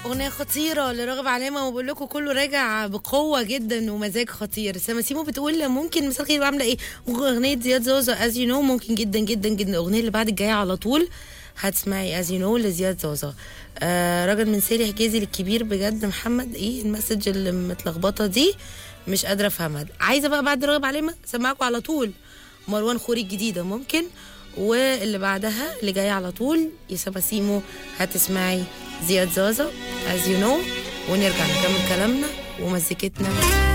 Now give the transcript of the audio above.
أغنية خطيرة لراغب علامة وبقول لكم كله راجع بقوة جدا ومزاج خطير سماسيمو بتقول ممكن مساء الخير عاملة ايه أغنية زياد زوزو از يو نو ممكن جدا جدا جدا الأغنية اللي بعد الجاية على طول هتسمعي از يو نو لزياد زوزو آه راجل من سيري حجازي للكبير بجد محمد ايه المسج اللي متلخبطة دي مش قادرة افهمها عايزة بقى بعد راغب علامة سمعكم على طول مروان خوري الجديدة ممكن واللي بعدها اللي جاية على طول يا سماسيمو هتسمعي زياد زازا از يو نو ونرجع نكمل كلامنا ومزيكتنا